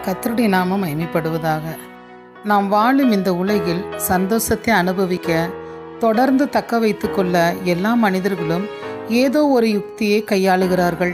கர்த்தருடைய நாமம் மகிமைப்படுவதாக நாம் வாழும் இந்த உலகில் சந்தோஷத்தை அனுபவிக்க தொடர்ந்து தக்க வைத்து கொள்ள எல்லா மனிதர்களும் ஏதோ ஒரு யுக்தியை கையாளுகிறார்கள்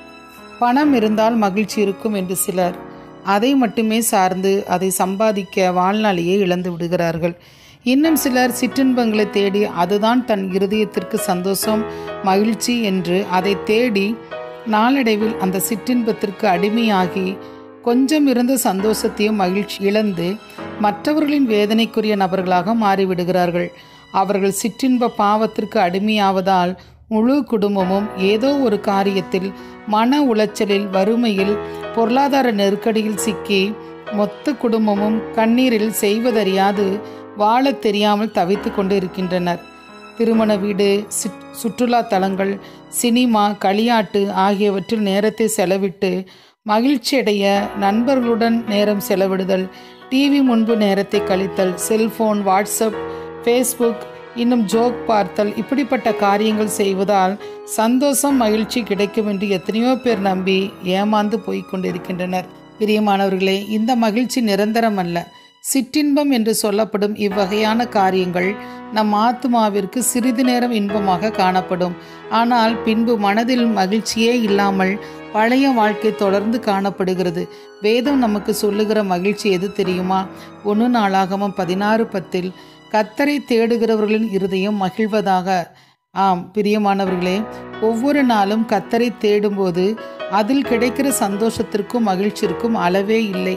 பணம் இருந்தால் மகிழ்ச்சி இருக்கும் என்று சிலர் அதை மட்டுமே சார்ந்து அதை சம்பாதிக்க வாழ்நாளையே இழந்து விடுகிறார்கள் இன்னும் சிலர் சிற்றின்பங்களை தேடி அதுதான் தன் இருதயத்திற்கு சந்தோஷம் மகிழ்ச்சி என்று அதை தேடி நாளடைவில் அந்த சிற்றின்பத்திற்கு அடிமையாகி கொஞ்சம் இருந்த சந்தோஷத்தையும் மகிழ்ச்சி இழந்து மற்றவர்களின் வேதனைக்குரிய நபர்களாக மாறிவிடுகிறார்கள் அவர்கள் சிற்றின்ப பாவத்திற்கு அடிமையாவதால் முழு குடும்பமும் ஏதோ ஒரு காரியத்தில் மன உளைச்சலில் வறுமையில் பொருளாதார நெருக்கடியில் சிக்கி மொத்த குடும்பமும் கண்ணீரில் செய்வதறியாது வாழத் தெரியாமல் தவித்து கொண்டு இருக்கின்றனர் திருமண வீடு சிற்- சுற்றுலா தலங்கள் சினிமா களியாட்டு ஆகியவற்றில் நேரத்தை செலவிட்டு மகிழ்ச்சியடைய நண்பர்களுடன் நேரம் செலவிடுதல் டிவி முன்பு நேரத்தை கழித்தல் செல்போன் வாட்ஸ்அப் ஃபேஸ்புக் இன்னும் ஜோக் பார்த்தல் இப்படிப்பட்ட காரியங்கள் செய்வதால் சந்தோஷம் மகிழ்ச்சி கிடைக்கும் என்று எத்தனையோ பேர் நம்பி ஏமாந்து போய்க் கொண்டிருக்கின்றனர் பிரியமானவர்களே இந்த மகிழ்ச்சி நிரந்தரம் அல்ல சிற்றின்பம் என்று சொல்லப்படும் இவ்வகையான காரியங்கள் நம் ஆத்மாவிற்கு சிறிது நேரம் இன்பமாக காணப்படும் ஆனால் பின்பு மனதில் மகிழ்ச்சியே இல்லாமல் பழைய வாழ்க்கை தொடர்ந்து காணப்படுகிறது வேதம் நமக்கு சொல்லுகிற மகிழ்ச்சி எது தெரியுமா ஒன்று நாளாகமம் பதினாறு பத்தில் கத்தரை தேடுகிறவர்களின் இருதயம் மகிழ்வதாக ஆம் பிரியமானவர்களே ஒவ்வொரு நாளும் கத்தரை தேடும்போது அதில் கிடைக்கிற சந்தோஷத்திற்கும் மகிழ்ச்சிக்கும் அளவே இல்லை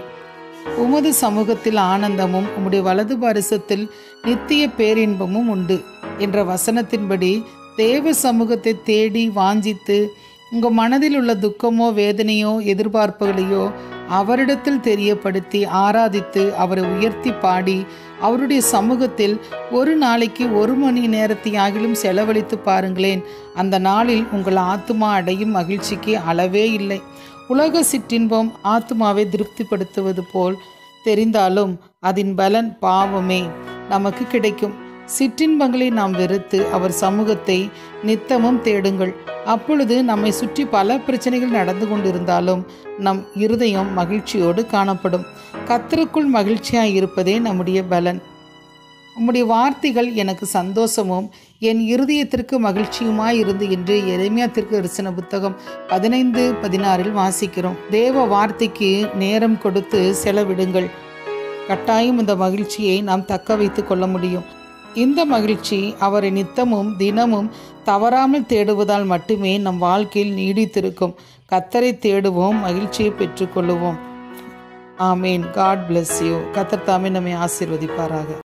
உமது சமூகத்தில் ஆனந்தமும் உம்முடைய வலது பாரிசத்தில் நித்திய பேரின்பமும் உண்டு என்ற வசனத்தின்படி தேவ சமூகத்தை தேடி வாஞ்சித்து உங்கள் மனதில் உள்ள துக்கமோ வேதனையோ எதிர்பார்ப்புகளையோ அவரிடத்தில் தெரியப்படுத்தி ஆராதித்து அவரை உயர்த்தி பாடி அவருடைய சமூகத்தில் ஒரு நாளைக்கு ஒரு மணி நேரத்தையாகிலும் செலவழித்து பாருங்களேன் அந்த நாளில் உங்கள் ஆத்துமா அடையும் மகிழ்ச்சிக்கு அளவே இல்லை உலக சிற்றின்பம் ஆத்மாவை திருப்திப்படுத்துவது போல் தெரிந்தாலும் அதன் பலன் பாவமே நமக்கு கிடைக்கும் சிற்றின்பங்களை நாம் வெறுத்து அவர் சமூகத்தை நித்தமும் தேடுங்கள் அப்பொழுது நம்மை சுற்றி பல பிரச்சனைகள் நடந்து கொண்டிருந்தாலும் நம் இருதயம் மகிழ்ச்சியோடு காணப்படும் கத்தருக்குள் மகிழ்ச்சியாய் இருப்பதே நம்முடைய பலன் உம்முடைய வார்த்தைகள் எனக்கு சந்தோஷமும் என் இருதயத்திற்கு மகிழ்ச்சியுமாய் இருந்து என்று எளிமையாத்திற்கு தரிசன புத்தகம் பதினைந்து பதினாறில் வாசிக்கிறோம் தேவ வார்த்தைக்கு நேரம் கொடுத்து செலவிடுங்கள் கட்டாயம் இந்த மகிழ்ச்சியை நாம் தக்க வைத்து கொள்ள முடியும் இந்த மகிழ்ச்சி அவரை நித்தமும் தினமும் தவறாமல் தேடுவதால் மட்டுமே நம் வாழ்க்கையில் நீடித்திருக்கும் கத்தரை தேடுவோம் மகிழ்ச்சியை பெற்றுக்கொள்ளுவோம் ஆமேன் காட் bless யூ கத்தர் தாமே நம்மை ஆசீர்வதிப்பாராக